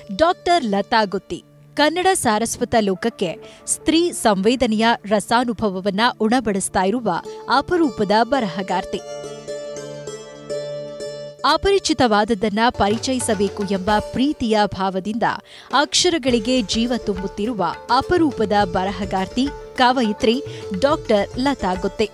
doctor Latha Gutti Kannada ಸಾರಸ್ವತ ಲೋಕಕ್ಕೆ ಸ್ತ್ರೀ ಸಂವೇದನೆಯ ರಸಾನುಭವವನ್ನ ಉಣಬಡಿಸ್ತಾ ಇರುವ ಅಪರೂಪದ ಬರಹಗಾರ್ತಿ ಅಪರಿಚಿತವಾದದ್ದನ್ನ ಪರಿಚಯಿಸಬೇಕು ಎಂಬ ಪ್ರೀತಿಯ ಭಾವದಿಂದ ಅಕ್ಷರಗಳಿಗೆ ಜೀವ ತುಂಬುತ್ತಿರುವ ಅಪರೂಪದ ಬರಹಗಾರ್ತಿ ಕವಯಿತ್ರಿ ಡಾಕ್ಟರ್ ಲತಾ ಗುತ್ತೆ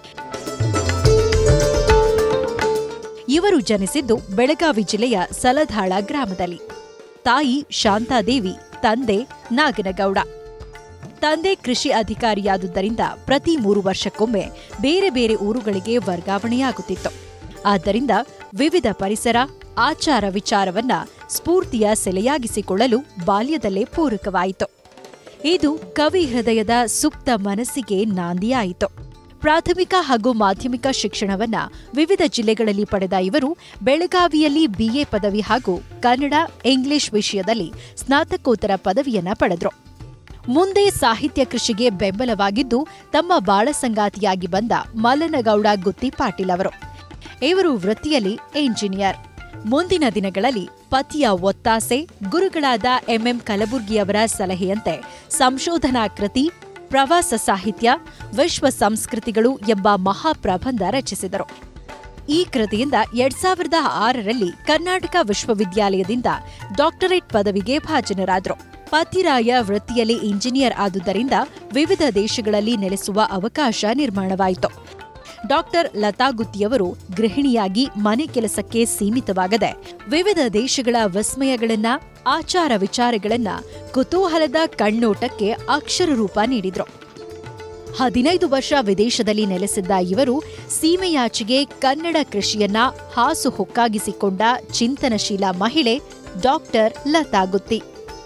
ಇವರು ಜನಿಸಿದ್ದು ಬೆಳಗಾವಿ ಜಿಲ್ಲೆಯ ಸಲಧಾಳ ಗ್ರಾಮದಲ್ಲಿ ತಾಯಿ ಶಾಂತಾದೇವಿ ತಂದೆ ನಾಗನಗೌಡ ತಂದೆ ಕೃಷಿ ಅಧಿಕಾರಿಯಾದುದರಿಂದ ಪ್ರತಿ ಮೂರು ವರ್ಷಕ್ಕೊಮ್ಮೆ ಬೇರೆ ಬೇರೆ ಊರುಗಳಿಗೆ ವರ್ಗಾವಣೆಯಾಗುತ್ತಿತ್ತು ಆದ್ದರಿಂದ ವಿವಿಧ ಪರಿಸರ ಆಚಾರ ವಿಚಾರವನ್ನ ಸ್ಫೂರ್ತಿಯ ಸೆಲೆಯಾಗಿಸಿಕೊಳ್ಳಲು ಬಾಲ್ಯದಲ್ಲೇ ಪೂರಕವಾಯಿತು ಇದು ಕವಿ ಹೃದಯದ ಸುಪ್ತ ಮನಸ್ಸಿಗೆ ನಾಂದಿಯಾಯಿತು ಪ್ರಾಥಮಿಕ ಹಾಗೂ ಮಾಧ್ಯಮಿಕ ಶಿಕ್ಷಣವನ್ನ ವಿವಿಧ ಜಿಲ್ಲೆಗಳಲ್ಲಿ ಪಡೆದ ಇವರು ಬೆಳಗಾವಿಯಲ್ಲಿ ಬಿಎ ಪದವಿ ಹಾಗೂ ಕನ್ನಡ ಇಂಗ್ಲಿಷ್ ವಿಷಯದಲ್ಲಿ ಸ್ನಾತಕೋತ್ತರ ಪದವಿಯನ್ನ ಪಡೆದ್ರು ಮುಂದೆ ಸಾಹಿತ್ಯ ಕೃಷಿಗೆ ಬೆಂಬಲವಾಗಿದ್ದು ತಮ್ಮ ಬಾಳ ಸಂಗಾತಿಯಾಗಿ ಬಂದ ಮಲ್ಲನಗೌಡ ಗುತ್ತಿ ಪಾಟೀಲ್ ಅವರು ಇವರು ವೃತ್ತಿಯಲ್ಲಿ ಎಂಜಿನಿಯರ್ ಮುಂದಿನ ದಿನಗಳಲ್ಲಿ ಪತಿಯ ಒತ್ತಾಸೆ ಗುರುಗಳಾದ ಎಂಎಂ ಕಲಬುರ್ಗಿಯವರ ಸಲಹೆಯಂತೆ ಸಂಶೋಧನಾ ಕೃತಿ ಪ್ರವಾಸ ಸಾಹಿತ್ಯ ವಿಶ್ವ ಸಂಸ್ಕೃತಿಗಳು ಎಂಬ ಮಹಾಪ್ರಬಂಧ ರಚಿಸಿದರು ಈ ಕೃತಿಯಿಂದ ಎರಡ್ ಸಾವಿರದ ಆರರಲ್ಲಿ ಕರ್ನಾಟಕ ವಿಶ್ವವಿದ್ಯಾಲಯದಿಂದ ಡಾಕ್ಟರೇಟ್ ಪದವಿಗೆ ಭಾಜನರಾದರು ಪತಿರಾಯ ವೃತ್ತಿಯಲ್ಲಿ ಇಂಜಿನಿಯರ್ ಆದುದರಿಂದ ವಿವಿಧ ದೇಶಗಳಲ್ಲಿ ನೆಲೆಸುವ ಅವಕಾಶ ನಿರ್ಮಾಣವಾಯಿತು ಡಾಕ್ಟರ್ ಲತಾ ಗುತ್ತಿಯವರು ಗೃಹಿಣಿಯಾಗಿ ಮನೆ ಕೆಲಸಕ್ಕೆ ಸೀಮಿತವಾಗದೆ ವಿವಿಧ ದೇಶಗಳ ವಿಸ್ಮಯಗಳನ್ನ ಆಚಾರ ವಿಚಾರಗಳನ್ನ ಕುತೂಹಲದ ಕಣ್ಣೋಟಕ್ಕೆ ಅಕ್ಷರ ರೂಪ ನೀಡಿದ್ರು ಹದಿನೈದು ವರ್ಷ ವಿದೇಶದಲ್ಲಿ ನೆಲೆಸಿದ್ದ ಇವರು ಸೀಮೆಯಾಚೆಗೆ ಕನ್ನಡ ಕೃಷಿಯನ್ನ ಹಾಸು ಹೊಕ್ಕಾಗಿಸಿಕೊಂಡ ಚಿಂತನಶೀಲ ಮಹಿಳೆ ಡಾಕ್ಟರ್ ಲತಾ ಗುತ್ತಿ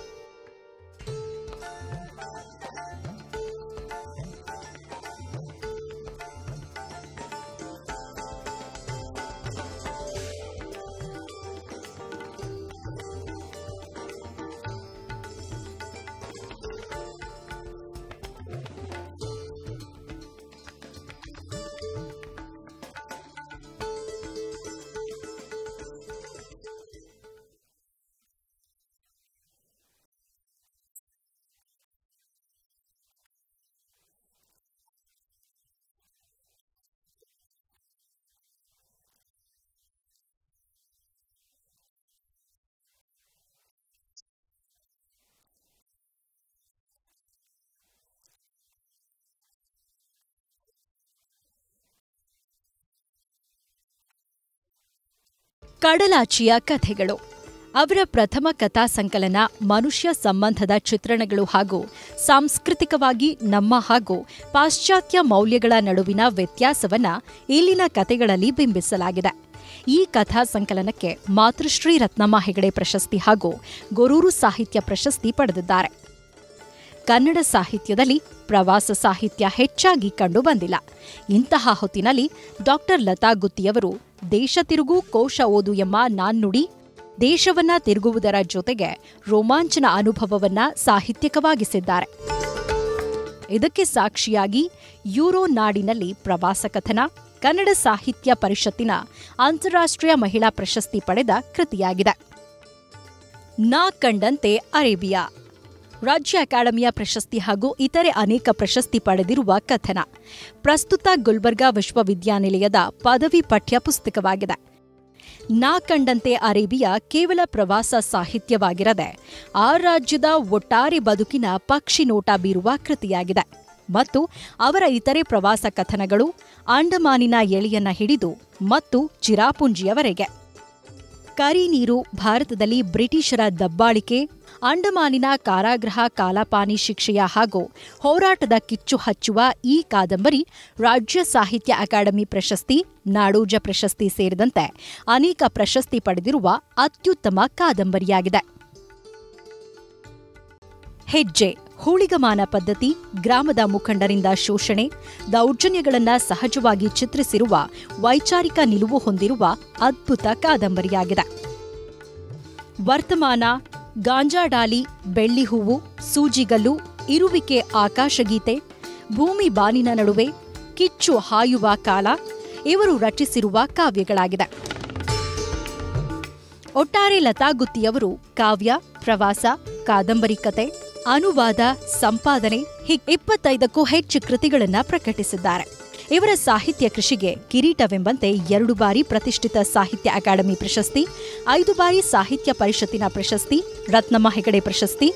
ಕಡಲಾಚಿಯ ಕಥೆಗಳು ಅವರ ಪ್ರಥಮ ಕಥಾ ಸಂಕಲನ ಮನುಷ್ಯ ಸಂಬಂಧದ ಚಿತ್ರಣಗಳು ಹಾಗೂ ಸಾಂಸ್ಕೃತಿಕವಾಗಿ ನಮ್ಮ ಹಾಗೂ ಪಾಶ್ಚಾತ್ಯ ಮೌಲ್ಯಗಳ ನಡುವಿನ ವ್ಯತ್ಯಾಸವನ್ನ ಇಲ್ಲಿನ ಕಥೆಗಳಲ್ಲಿ ಬಿಂಬಿಸಲಾಗಿದೆ ಈ ಕಥಾ ಸಂಕಲನಕ್ಕೆ ಮಾತೃಶ್ರೀ ರತ್ನಮ್ಮ ಹೆಗಡೆ ಪ್ರಶಸ್ತಿ ಹಾಗೂ ಗೊರೂರು ಸಾಹಿತ್ಯ ಪ್ರಶಸ್ತಿ ಪಡೆದಿದ್ದಾರೆ ಕನ್ನಡ ಸಾಹಿತ್ಯದಲ್ಲಿ ಪ್ರವಾಸ ಸಾಹಿತ್ಯ ಹೆಚ್ಚಾಗಿ ಕಂಡುಬಂದಿಲ್ಲ ಇಂತಹ ಹೊತ್ತಿನಲ್ಲಿ ಡಾಕ್ಟರ್ ಲತಾ ಗುತ್ತಿಯವರು ದೇಶ ತಿರುಗು ಕೋಶ ಓದು ಎಂಬ ನಾನ್ನುಡಿ ದೇಶವನ್ನ ತಿರುಗುವುದರ ಜೊತೆಗೆ ರೋಮಾಂಚನ ಅನುಭವವನ್ನ ಸಾಹಿತ್ಯಕವಾಗಿಸಿದ್ದಾರೆ ಇದಕ್ಕೆ ಸಾಕ್ಷಿಯಾಗಿ ಯುರೋ ನಾಡಿನಲ್ಲಿ ಪ್ರವಾಸ ಕಥನ ಕನ್ನಡ ಸಾಹಿತ್ಯ ಪರಿಷತ್ತಿನ ಅಂತಾರಾಷ್ಟ್ರೀಯ ಮಹಿಳಾ ಪ್ರಶಸ್ತಿ ಪಡೆದ ಕೃತಿಯಾಗಿದೆ ನಾ ಕಂಡಂತೆ ಅರೇಬಿಯಾ ರಾಜ್ಯ ಅಕಾಡೆಮಿಯ ಪ್ರಶಸ್ತಿ ಹಾಗೂ ಇತರೆ ಅನೇಕ ಪ್ರಶಸ್ತಿ ಪಡೆದಿರುವ ಕಥನ ಪ್ರಸ್ತುತ ಗುಲ್ಬರ್ಗಾ ವಿಶ್ವವಿದ್ಯಾನಿಲಯದ ಪದವಿ ಪಠ್ಯ ಪುಸ್ತಕವಾಗಿದೆ ನಾ ಕಂಡಂತೆ ಅರೇಬಿಯಾ ಕೇವಲ ಪ್ರವಾಸ ಸಾಹಿತ್ಯವಾಗಿರದೆ ಆ ರಾಜ್ಯದ ಒಟ್ಟಾರೆ ಬದುಕಿನ ಪಕ್ಷಿ ನೋಟ ಬೀರುವ ಕೃತಿಯಾಗಿದೆ ಮತ್ತು ಅವರ ಇತರೆ ಪ್ರವಾಸ ಕಥನಗಳು ಅಂಡಮಾನಿನ ಎಳೆಯನ್ನ ಹಿಡಿದು ಮತ್ತು ಚಿರಾಪುಂಜಿಯವರೆಗೆ ಕರಿ ನೀರು ಭಾರತದಲ್ಲಿ ಬ್ರಿಟಿಷರ ದಬ್ಬಾಳಿಕೆ ಅಂಡಮಾನಿನ ಕಾರಾಗೃಹ ಕಾಲಾಪಾನಿ ಶಿಕ್ಷೆಯ ಹಾಗೂ ಹೋರಾಟದ ಕಿಚ್ಚು ಹಚ್ಚುವ ಈ ಕಾದಂಬರಿ ರಾಜ್ಯ ಸಾಹಿತ್ಯ ಅಕಾಡೆಮಿ ಪ್ರಶಸ್ತಿ ನಾಡೋಜ ಪ್ರಶಸ್ತಿ ಸೇರಿದಂತೆ ಅನೇಕ ಪ್ರಶಸ್ತಿ ಪಡೆದಿರುವ ಅತ್ಯುತ್ತಮ ಕಾದಂಬರಿಯಾಗಿದೆ ಹೆಜ್ಜೆ ಹೂಳಿಗಮಾನ ಪದ್ಧತಿ ಗ್ರಾಮದ ಮುಖಂಡರಿಂದ ಶೋಷಣೆ ದೌರ್ಜನ್ಯಗಳನ್ನ ಸಹಜವಾಗಿ ಚಿತ್ರಿಸಿರುವ ವೈಚಾರಿಕ ನಿಲುವು ಹೊಂದಿರುವ ಅದ್ಭುತ ಕಾದಂಬರಿಯಾಗಿದೆ ವರ್ತಮಾನ ಗಾಂಜಾಡಾಲಿ ಬೆಳ್ಳಿ ಹೂವು ಸೂಜಿಗಲ್ಲು ಇರುವಿಕೆ ಆಕಾಶಗೀತೆ ಭೂಮಿ ಬಾನಿನ ನಡುವೆ ಕಿಚ್ಚು ಹಾಯುವ ಕಾಲ ಇವರು ರಚಿಸಿರುವ ಕಾವ್ಯಗಳಾಗಿದೆ ಒಟ್ಟಾರೆ ಲತಾ ಗುತ್ತಿಯವರು ಕಾವ್ಯ ಪ್ರವಾಸ ಕಾದಂಬರಿ ಕತೆ ಅನುವಾದ ಸಂಪಾದನೆ ಹೀಗೆ ಇಪ್ಪತ್ತೈದಕ್ಕೂ ಹೆಚ್ಚು ಕೃತಿಗಳನ್ನ ಪ್ರಕಟಿಸಿದ್ದಾರೆ ಇವರ ಸಾಹಿತ್ಯ ಕೃಷಿಗೆ ಕಿರೀಟವೆಂಬಂತೆ ಎರಡು ಬಾರಿ ಪ್ರತಿಷ್ಠಿತ ಸಾಹಿತ್ಯ ಅಕಾಡೆಮಿ ಪ್ರಶಸ್ತಿ ಐದು ಬಾರಿ ಸಾಹಿತ್ಯ ಪರಿಷತ್ತಿನ ಪ್ರಶಸ್ತಿ ರತ್ನಮ್ಮ ಹೆಗಡೆ ಪ್ರಶಸ್ತಿ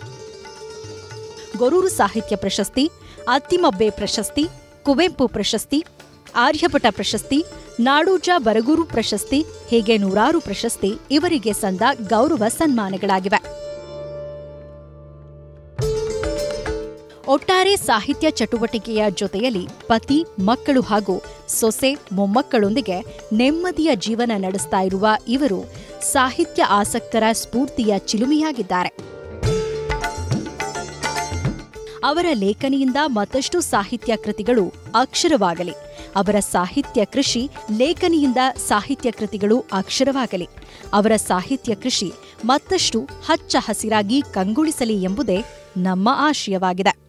ಗೊರೂರು ಸಾಹಿತ್ಯ ಪ್ರಶಸ್ತಿ ಅತ್ತಿಮಬ್ಬೆ ಪ್ರಶಸ್ತಿ ಕುವೆಂಪು ಪ್ರಶಸ್ತಿ ಆರ್ಯಭಟ ಪ್ರಶಸ್ತಿ ನಾಡೋಜ ಬರಗೂರು ಪ್ರಶಸ್ತಿ ಹೀಗೆ ನೂರಾರು ಪ್ರಶಸ್ತಿ ಇವರಿಗೆ ಸಂದ ಗೌರವ ಸನ್ಮಾನಗಳಾಗಿವೆ ಒಟ್ಟಾರೆ ಸಾಹಿತ್ಯ ಚಟುವಟಿಕೆಯ ಜೊತೆಯಲ್ಲಿ ಪತಿ ಮಕ್ಕಳು ಹಾಗೂ ಸೊಸೆ ಮೊಮ್ಮಕ್ಕಳೊಂದಿಗೆ ನೆಮ್ಮದಿಯ ಜೀವನ ನಡೆಸ್ತಾ ಇರುವ ಇವರು ಸಾಹಿತ್ಯ ಆಸಕ್ತರ ಸ್ಫೂರ್ತಿಯ ಚಿಲುಮೆಯಾಗಿದ್ದಾರೆ ಅವರ ಲೇಖನಿಯಿಂದ ಮತ್ತಷ್ಟು ಸಾಹಿತ್ಯ ಕೃತಿಗಳು ಅಕ್ಷರವಾಗಲಿ ಅವರ ಸಾಹಿತ್ಯ ಕೃಷಿ ಲೇಖನಿಯಿಂದ ಸಾಹಿತ್ಯ ಕೃತಿಗಳು ಅಕ್ಷರವಾಗಲಿ ಅವರ ಸಾಹಿತ್ಯ ಕೃಷಿ ಮತ್ತಷ್ಟು ಹಚ್ಚ ಹಸಿರಾಗಿ ಕಂಗೊಳಿಸಲಿ ಎಂಬುದೇ ನಮ್ಮ ಆಶಯವಾಗಿದೆ